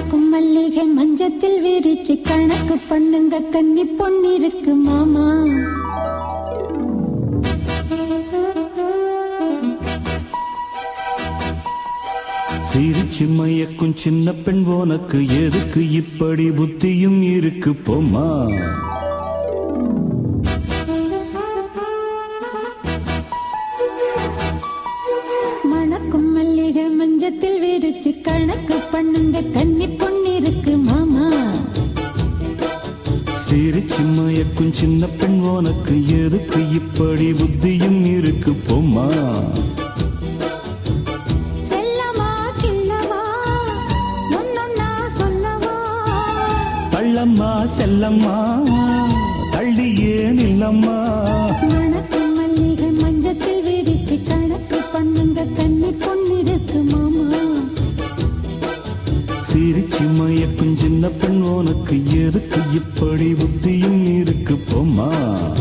மணக்கும் மல்லிகை மஞ்சத்தில் விரிச்சு கணக்கு பண்ணுங்க கன்னி பொன்னிருக்கு மாமா சிரிச்சு மயக்கும் சின்ன பெண் உனக்கு எதுக்கு இப்படி புத்தியும் இருக்கு போமா மணக்கும் மல்லிகை மஞ்சத்தில் விரிச்சு கணக்கு பண்ணுங்க கன்னி பொன்னிருக்கு மாமா சிரிச்சு மயக்கும் சின்ன பெண் உனக்கு எதுக்கு இப்படி புத்தியும் இருக்கு போமா செல்லமா கிள்ளவா ஒன்னொன்னா சொல்லவா தள்ளம்மா செல்லம்மா தள்ளியே நில்லம்மா மணக்கும் மல்லிகை மஞ்சத்தில் விரிச்சு கணக்கு பண்ணுங்க கன்னி பொன்னிருக்கு மாமா சிரிச்சு மயக்கும் சின்ன பெண் உனக்கு எதுக்கு இப்படி புத்தியும் இருக்கு போமா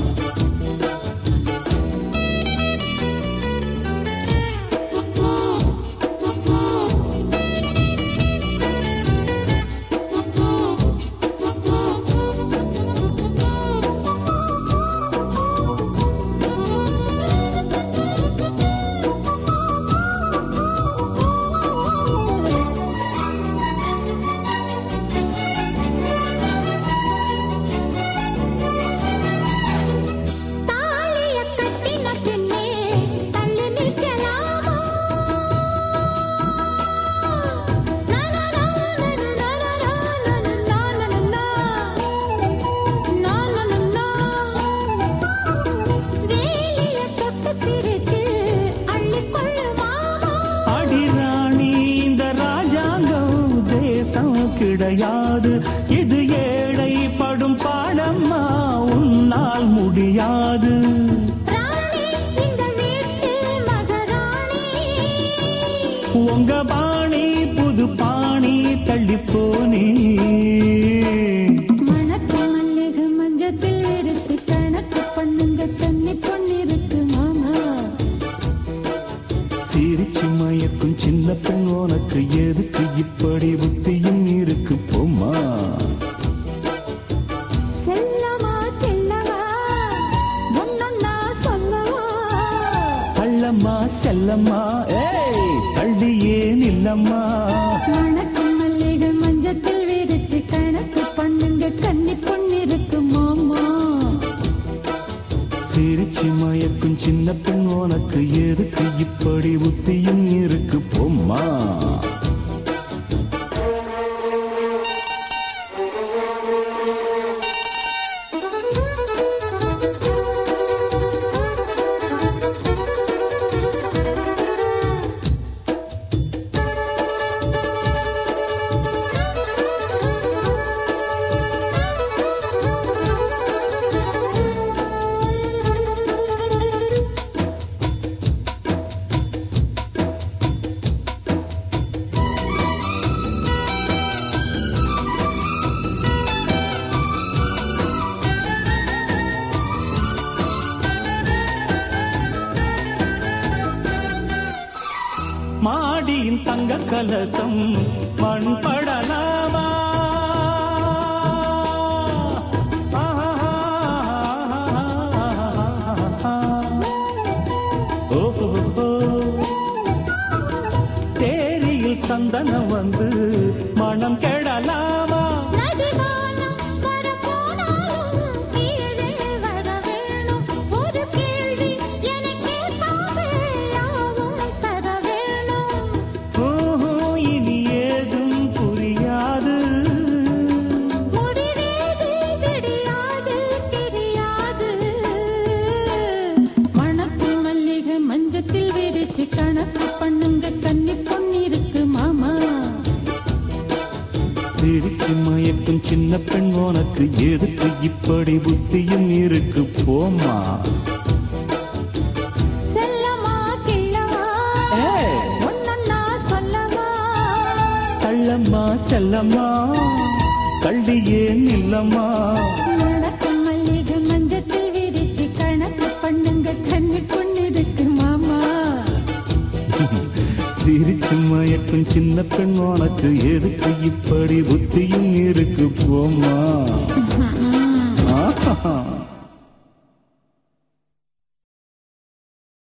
தாலிய கட்டின பின்னே தள்ளி நிற்கலாமா வேலிய தொட்டு பிரித்து அள்ளிக்கொள்ளு மாமா அடிராணி இந்த ராஜாங்கம் தேசம் கிடையாது இது ஏழை படும் பாடம்மா உன்னால் முடியாது ராணி இந்த வீட்டு மகாராணி உங்க பாணி புது பாணி தள்ளி போனே மணக்கு மல்லிகை மஞ்சத்தில் விரிச்சு கணக்கு பண்ணுங்க தண்ணி பொன்னிருக்கு மாமா சிரிச்சு மயக்கும் சின்ன பெண் உனக்கு எதுக்கு இப்படி புத்தியும் இருக்கு போமா செல்லமா கிள்ளவா ஒன்னொன்னா சொல்லவா அள்ளம்மா செல்லம்மா ஏய் தள்ளியே நில்லம்மா மணக்கு மல்லிகை மஞ்சத்தில் விரிச்சு கணக்கு பண்ணுங்க கன்னி பொன்னிருக்கு மாமா சிரிச்சு மயக்கும் சின்ன பெண் உனக்கு எதுக்கு இப்படி புத்தியும் இருக்கு போம்மா மாடியின் தங்க கலசம் மண் படலாமா ஓஹோ சேரியில் சந்தனம் வந்து மனம் கெடலாமா நதிவானம் வரப்போனாலும் கீழே வர வேணும். ஒரு கேள்வி எனக்கே யாவும் தர வேணும். ஓஹோ, இனி ஏதும் புரியாது முடிவேது தெரியாது, தெரியாது. மணக்கு மல்லிகை மஞ்சத்தில் விரிச்சு கணக்கு பண்ணுங்க கன்னி பொன்னிருக்கு மாமா சிரிச்சு மயக்கும் சின்ன பெண் உனக்கு எதுக்கு இப்படி புத்தியும் இருக்கு போமா செல்லமா கிள்ளவா ஏய். ஒன்னொன்னா சொல்லவா கள்ளம்மா செல்லம்மா கள்ளியே நில்லம்மா மணக்கும் மல்லிகை மஞ்சத்தில் விரிச்சு கணக்கு பண்ணுங்க கன்னி பொன்னிருக்கு மாமா சிரிச்சு மயக்கும் சின்ன பெண் உனக்கு எதுக்கு இப்படி புத்தியும் இருக்கு போமா ஆஹா